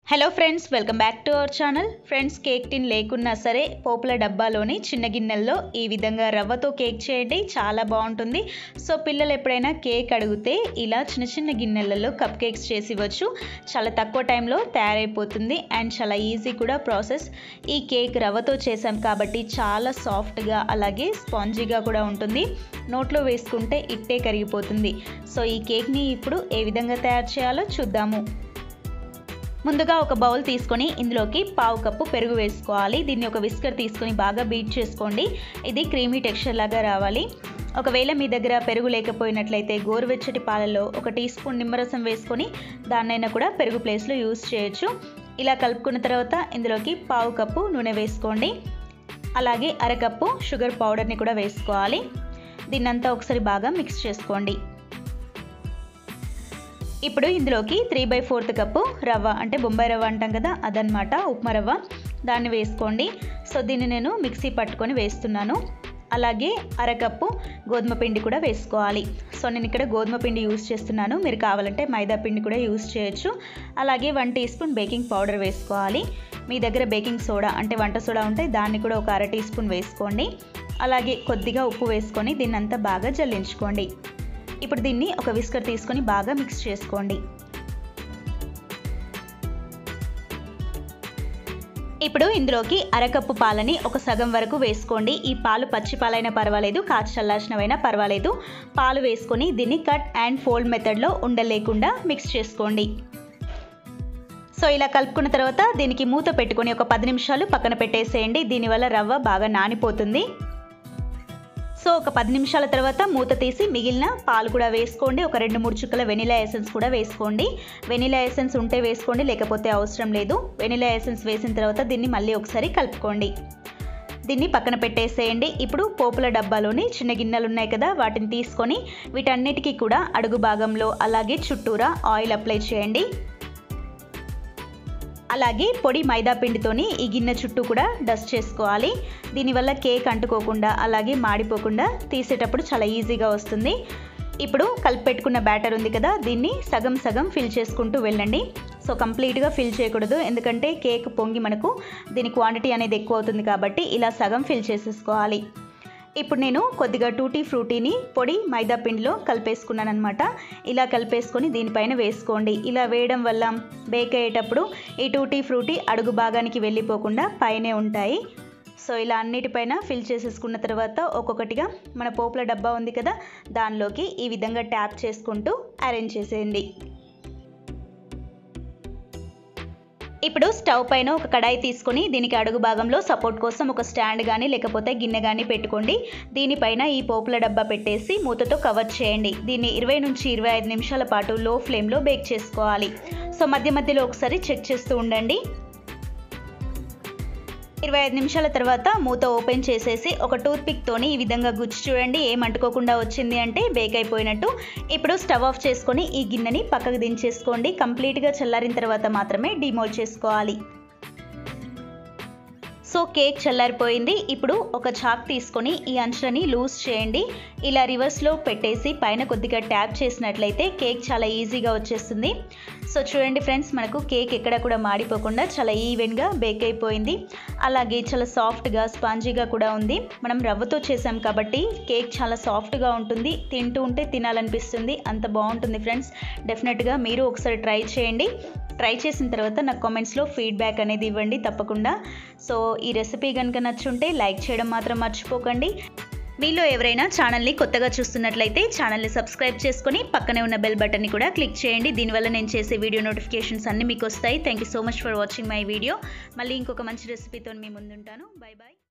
hello friends welcome back to our channel friends cake tin లేకున్నా సరే పోపుల డబ్బాలోని చిన్న గిన్నెల్లో ఈ విధంగా రవ్వతో కేక్ చేయండి చాలా బాగుంటుంది సో పిల్లలు ఎప్పుడైనా కేక్ అడిగితే ఇలా చిన్న చిన్న గిన్నెలలో కప్ కేక్స్ చేసి ఇవ్వచ్చు చాలా తక్కువ టైంలో తయారైపోతుంది అండ్ చాలా ఈజీ కూడా ప్రాసెస్ ఈ కేక్ రవ్వతో చేసాం కాబట్టి చాలా సాఫ్ట్గా అలాగే స్పాంజీగా కూడా ఉంటుంది నోట్లో వేసుకుంటే ఇట్టే కరిగిపోతుంది సో ఈ కేక్ని ఇప్పుడు ఏ విధంగా తయారు చేయాలో చూద్దాము ముందుగా ఒక బౌల్ తీసుకొని ఇందులోకి పావు కప్పు పెరుగు వేసుకోవాలి దీన్ని ఒక విస్కర్ తీసుకొని బాగా బీట్ చేసుకోండి ఇది క్రీమీ టెక్స్చర్ లాగా రావాలి ఒకవేళ మీ దగ్గర పెరుగు లేకపోయినట్లయితే గోరువెచ్చటి పాలలో ఒక టీ స్పూన్ నిమ్మరసం వేసుకొని దాన్నైనా కూడా పెరుగు ప్లేస్లో యూస్ చేయొచ్చు ఇలా కలుపుకున్న తర్వాత ఇందులోకి పావు కప్పు నూనె వేసుకోండి అలాగే అరకప్పు షుగర్ పౌడర్ని కూడా వేసుకోవాలి దీన్నంతా ఒకసారి బాగా మిక్స్ చేసుకోండి ఇప్పుడు ఇందులోకి త్రీ బై ఫోర్త్ కప్పు రవ్వ అంటే బొంబాయి రవ్వ అంటాం కదా అదనమాట ఉప్మా రవ్వ దాన్ని వేసుకోండి సో దీన్ని నేను మిక్సీ పట్టుకొని వేస్తున్నాను అలాగే అరకప్పు గోధుమ పిండి కూడా వేసుకోవాలి సో నేను ఇక్కడ గోధుమ పిండి యూస్ చేస్తున్నాను మీరు కావాలంటే మైదా పిండి కూడా యూస్ చేయొచ్చు అలాగే one teaspoon baking powder వేసుకోవాలి మీ దగ్గర బేకింగ్ సోడా అంటే వంట సోడా ఉంటే దాన్ని కూడా ఒక అర టీ స్పూన్ వేసుకోండి అలాగే కొద్దిగా ఉప్పు వేసుకొని దీన్ని అంతా బాగా జల్లించుకోండి ఇప్పుడు దీన్ని ఒక విస్కర్ తీసుకొని బాగా మిక్స్ చేసుకోండి ఇప్పుడు ఇందులోకి అరకప్పు పాలని ఒక సగం వరకు వేసుకోండి ఈ పాలు పచ్చి పాలైనా పర్వాలేదు కాచి చల్లార్చినవైనా పర్వాలేదు పాలు వేసుకొని దీన్ని కట్ అండ్ ఫోల్డ్ మెథడ్లో ఉండలేకుండా మిక్స్ చేసుకోండి సో ఇలా కలుపుకున్న తర్వాత దీనికి మూత పెట్టుకొని ఒక పది నిమిషాలు పక్కన పెట్టేసేయండి దీనివల్ల రవ్వ బాగా నానిపోతుంది సో ఒక పది నిమిషాల తర్వాత మూత తీసి మిగిలిన పాలు కూడా వేసుకోండి ఒక రెండు మూడు చుక్కల వెనిలా ఎసెన్స్ కూడా వేసుకోండి వెనిలా ఎసెన్స్ ఉంటే వేసుకోండి లేకపోతే అవసరం లేదు వెనిలా ఎసెన్స్ వేసిన తర్వాత దీన్ని మళ్ళీ ఒకసారి కలుపుకోండి దీన్ని పక్కన పెట్టేసేయండి ఇప్పుడు పోపుల డబ్బాలోని చిన్న గిన్నెలు ఉన్నాయి కదా వాటిని తీసుకొని వీటన్నిటికీ కూడా అడుగు భాగంలో అలాగే చుట్టూరా ఆయిల్ అప్లై చేయండి అలాగే పొడి మైదా పిండితోని ఈ గిన్నె చుట్టూ కూడా డస్ట్ చేసుకోవాలి దీనివల్ల కేక్ అంటుకోకుండా అలాగే మాడిపోకుండా తీసేటప్పుడు చాలా ఈజీగా వస్తుంది ఇప్పుడు కలిపెట్టుకున్న బ్యాటర్ ఉంది కదా దీన్ని సగం సగం ఫిల్ చేసుకుంటూ వెళ్ళండి సో కంప్లీట్గా ఫిల్ చేయకూడదు ఎందుకంటే కేక్ పొంగి మనకు దీని క్వాంటిటీ అనేది ఎక్కువ అవుతుంది కాబట్టి ఇలా సగం ఫిల్ చేసేసుకోవాలి ఇప్పుడు నేను కొద్దిగా టూటీ ఫ్రూటీని పొడి మైదా పిండిలో కలిపేసుకున్నాను అనమాట ఇలా కలిపేసుకొని దీనిపైన వేసుకోండి ఇలా వేయడం వల్ల బేక్ అయ్యేటప్పుడు ఈ టూటీ ఫ్రూటీ అడుగు భాగానికి వెళ్ళిపోకుండా పైనే ఉంటాయి సో ఇలా అన్నిటిపైన ఫిల్ చేసేసుకున్న తర్వాత ఒక్కొక్కటిగా మన పోపుల డబ్బా ఉంది కదా దానిలోకి ఈ విధంగా ట్యాప్ చేసుకుంటూ అరేంజ్ చేసేయండి ఇప్పుడు స్టవ్ పైన ఒక కడాయి తీసుకొని దీనికి అడుగు భాగంలో సపోర్ట్ కోసం ఒక స్టాండ్ కానీ లేకపోతే గిన్నె కానీ పెట్టుకోండి దీనిపైన ఈ పోపుల డబ్బా పెట్టేసి మూతతో కవర్ చేయండి దీన్ని ఇరవై నుంచి ఇరవై ఐదు నిమిషాల పాటు లో ఫ్లేమ్లో బేక్ చేసుకోవాలి సో మధ్య మధ్యలో ఒకసారి చెక్ చేస్తూ ఉండండి ఇరవై ఐదు నిమిషాల తర్వాత మూత ఓపెన్ చేసేసి ఒక టూత్ పిక్తోని ఈ విధంగా గుచ్చి చూడండి ఏం అంటుకోకుండా వచ్చింది అంటే బేక్ అయిపోయినట్టు ఇప్పుడు స్టవ్ ఆఫ్ చేసుకొని ఈ గిన్నెని పక్కకు దించేసుకోండి కంప్లీట్గా చల్లారిన తర్వాత మాత్రమే డిమోల్డ్ చేసుకోవాలి సో కేక్ చల్లారిపోయింది ఇప్పుడు ఒక చాక్ తీసుకొని ఈ అంచులని లూజ్ చేయండి ఇలా రివర్స్లో పెట్టేసి పైన కొద్దిగా ట్యాప్ చేసినట్లయితే కేక్ చాలా ఈజీగా వచ్చేస్తుంది సో చూడండి ఫ్రెండ్స్ మనకు కేక్ ఎక్కడ కూడా మాడిపోకుండా చాలా ఈవెన్గా బేక్ అయిపోయింది అలాగే చాలా సాఫ్ట్గా స్పాంజీగా కూడా ఉంది మనం రవ్వతో చేసాం కాబట్టి కేక్ చాలా సాఫ్ట్గా ఉంటుంది తింటూ ఉంటే తినాలనిపిస్తుంది అంత బాగుంటుంది ఫ్రెండ్స్ డెఫినెట్గా మీరు ఒకసారి ట్రై చేయండి ట్రై చేసిన తర్వాత నాకు కామెంట్స్లో ఫీడ్బ్యాక్ అనేది ఇవ్వండి తప్పకుండా సో ఈ రెసిపీ కనుక నచ్చుంటే లైక్ చేయడం మాత్రం మర్చిపోకండి మీలో ఎవరైనా ఛానల్ని కొత్తగా చూస్తున్నట్లయితే ఛానల్ని సబ్స్క్రైబ్ చేసుకొని పక్కనే ఉన్న బెల్ బటన్ని కూడా క్లిక్ చేయండి దీనివల్ల నేను చేసే వీడియో నోటిఫికేషన్స్ అన్నీ మీకు వస్తాయి thank you so much for watching my video మళ్ళీ ఇంకొక మంచి రెసిపీతో మీ ముందుంటాను బై బాయ్